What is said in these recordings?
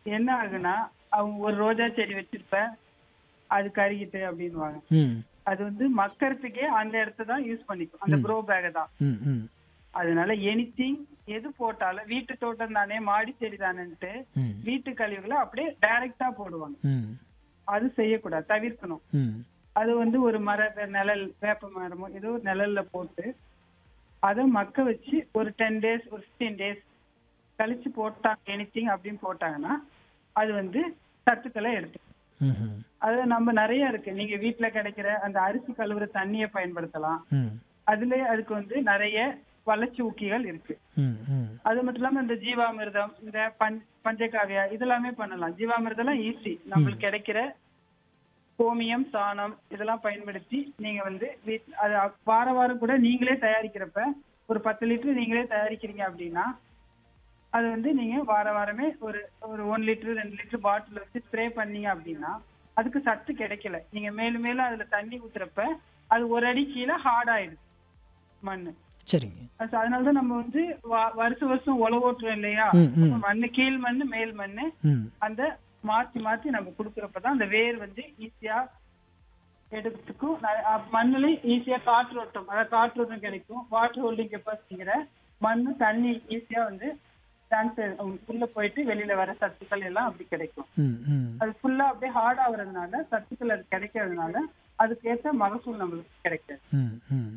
என்ன ஆகுனா அவங்க ஒரு ரோஜா செடி வச்சிருப்ப அது கருகிட்டு அப்படின்னுவாங்க ம் அது வந்து மக்கறதுக்கே அந்த இடத்த தான் யூஸ் பண்ணிக்கும் அந்த க்ரோ பேக்கை தான் ம் ம் அதனால எனிதிங் எது போட்டாலும் வீட்டு தோட்டம் தானே மாடி செடி தானேன்ட்டு ம் வீட்டு கழிவுகளை அப்படியே டைரக்டா போடுவாங்க ம் அது செய்யக்கூடாது தவிர்க்கணும் ம் அது வந்து ஒரு மர வே- நிழல் வேப்ப மரமோ ஏதோ ஒரு நிழல்ல போட்டு அதை மக்க வச்சு ஒரு டென் டேஸ் ஒரு ஃபிஃப்டீன் டேஸ் கழிச்சு போட்டாங்க எனிதிங் அப்படின்னு போட்டாங்கன்னா அது வந்து சத்துக்களை எடுத்து ம் அது நம்ம நிறைய இருக்கு நீங்க வீட்ல கிடைக்கிற அந்த அரிசி கழுவுற தண்ணியை பயன்படுத்தலாம் ம் அதுலயே அதுக்கு வந்து நிறைய வளர்ச்சி ஊக்கிகள் இருக்கு ம் ம் அது மட்டும் இல்லாம இந்த ஜீவாமிர்தம் இந்த பஞ் பஞ்சகாவியா இதெல்லாமே பண்ணலாம் ஜீவாமிர்தம்லாம் ஈஸி நம்மளுக்கு கிடைக்கிற கோமியம் சாணம் இதெல்லாம் பயன்படுத்தி நீங்க வந்து வீட் அது அ- வார வாரம் கூட நீங்களே தயாரிக்கிறப்ப ஒரு பத்து லிட்டர் நீங்களே தயாரிக்கிறீங்க அப்படின்னா அது வந்து நீங்க வார வாரமே ஒரு ஒரு ஒன் லிட்டர் ரெண்டு லிட்டர் பாட்டில் வச்சு ஸ்ப்ரே பண்ணீங்க அப்படின்னா அதுக்கு சத்து கிடைக்கல நீங்க மேலும் மேலும் அதுல தண்ணி ஊத்துறப்ப அது ஒரு அடி கீழே ஹார்ட் ஆயிடுது மண்ணு சரிங்க அது அதனாலதான் நம்ம வந்து வா- வருஷம் வருஷம் உழவு ஓட்டுறோம் இல்லையா ம் ம் அப்ப மண்ணு கீழ் மண்ணு மேல் மண்ணு ம் அந்த மாத்தி மாத்தி நம்ம கொடுக்கறப்பதான் அந்த வேர் வந்து ஈஸியா எடுக்கிறதுக்கும் ந- அ- மண்ணுலயும் ஈஸியா காற்றோட்டம் அதாவது காற்றோட்டம் கிடைக்கும் வாட்டர் ஹோல்டிங் கெப்பாசிட்டிங்கிற மண்ணு தண்ணி ஈஸியா வந்து டிரான்ஸ்ஃபர் உள்ள போயிட்டு வெளியில வர சத்துக்கள் எல்லாம் அப்படி கிடைக்கும் ம் ம் அது ஃபுல்லா அப்படியே ஹார்ட் ஆகுறதுனால சத்துக்கள் அது கிடைக்கிறதுனால அதுக்கேற்ற மகசூல் நம்மளுக்கு கிடைக்காது ம் ம்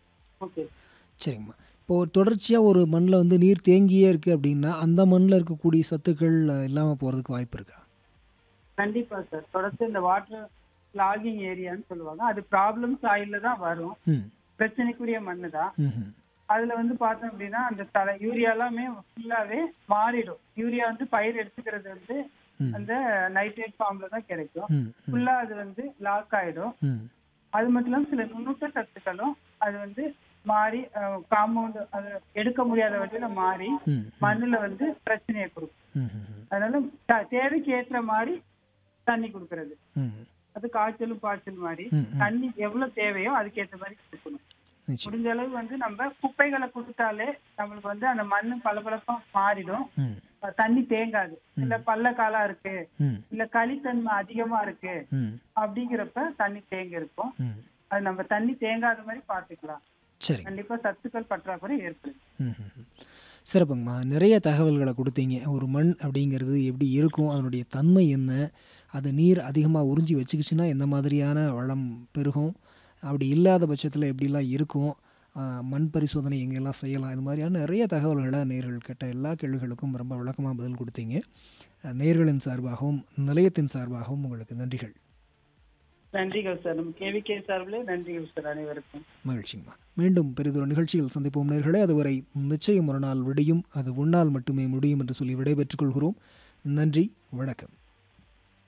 ஓகே சரிங்கம்மா இப்போ ஒரு தொடர்ச்சியாக ஒரு மண்ணில் வந்து நீர் தேங்கியே இருக்குது அப்படின்னா அந்த மண்ணில் இருக்கக்கூடிய சத்துக்கள் இல்லாமல் போகிறதுக்கு வாய்ப்பு இருக்கா கண்டிப்பா சார் தொடர்ந்து இந்த வாட்டர் லாகிங் ஏரியான்னு சொல்லுவாங்க அது ப்ராப்ளம் சாயில்ல தான் வரும் ம் பிரச்சனைக்குரிய மண்ணு தான் ம் ம் அதுல வந்து பார்த்தோம் அப்படின்னா அந்த தலை யூரியா எல்லாமே ஃபுல்லாவே மாறிடும் யூரியா வந்து பயிர் எடுத்துக்கிறது வந்து ம். அந்த நைட்ரேட் ஃபார்ம்ல தான் கிடைக்கும் ம் ம் ஃபுல்லா அது வந்து லாக் ஆயிடும் ம் அது மட்டும் இல்லாம சில நுண்ணுட்ட சத்துக்களும் அது வந்து மாறி காம்பவுண்ட் அது எடுக்க முடியாத வகையில மாறி ம் மண்ணுல வந்து பிரச்சனையை கொடுக்கும் ம் ம் அதனால த- தேவைக்கு ஏற்ற மாதிரி தண்ணி கொடுக்கறது ம் அது காய்ச்சலும் பாய்ச்சல் மாதிரி ம், ம். தண்ணி எவ்வளவு தேவையோ அதுக்கேற்ற மாதிரி கொடுக்கணும் நிச்சயம் முடிஞ்ச அளவு வந்து நம்ம குப்பைகளை கொடுத்தாலே நம்மளுக்கு வந்து அந்த மண்ணு பளபளப்பா மாறிடும் ம் அஹ் தண்ணி தேங்காது இல்ல பள்ளக்காலா இருக்கு ம் இல்ல களித்தன்மை அதிகமா இருக்கு ம் அப்படிங்கிறப்ப தண்ணி தேங்க இருக்கும் ம் அது நம்ம தண்ணி தேங்காத மாதிரி பார்த்துக்கலாம் சரிங்க கண்டிப்பா சத்துக்கள் பற்றாக்குறை ஏற்படும் ம் ம், ம். சிறப்புங்கம்மா நிறைய தகவல்களை கொடுத்தீங்க ஒரு மண் அப்படிங்கிறது எப்படி இருக்கும் அதனுடைய தன்மை என்ன அது நீர் அதிகமாக உறிஞ்சி வச்சுக்கிச்சுன்னா எந்த மாதிரியான வளம் பெருகும் அப்படி இல்லாத பட்சத்தில் எப்படிலாம் இருக்கும் ஆ, மண் பரிசோதனை எங்கெல்லாம் செய்யலாம் இது மாதிரியான நிறைய தகவல்களை நேர்கள் கேட்ட எல்லா கேள்விகளுக்கும் ரொம்ப விளக்கமாக பதில் கொடுத்தீங்க அஹ், நேர்களின் சார்பாகவும் நிலையத்தின் சார்பாகவும் உங்களுக்கு நன்றிகள் நன்றிகள் சார் நம்ம கேவிகே சார்பிலே நன்றிகள் சார் அனைவருக்கும் மகிழ்ச்சிங்கம்மா மீண்டும் பெரிதொரு நிகழ்ச்சியில் சந்திப்போம் நேர்களே அதுவரை நிச்சயம் ஒரு நாள் விடியும் அது உன்னால் மட்டுமே முடியும் என்று சொல்லி விடைபெற்றுக் கொள்கிறோம் நன்றி வணக்கம்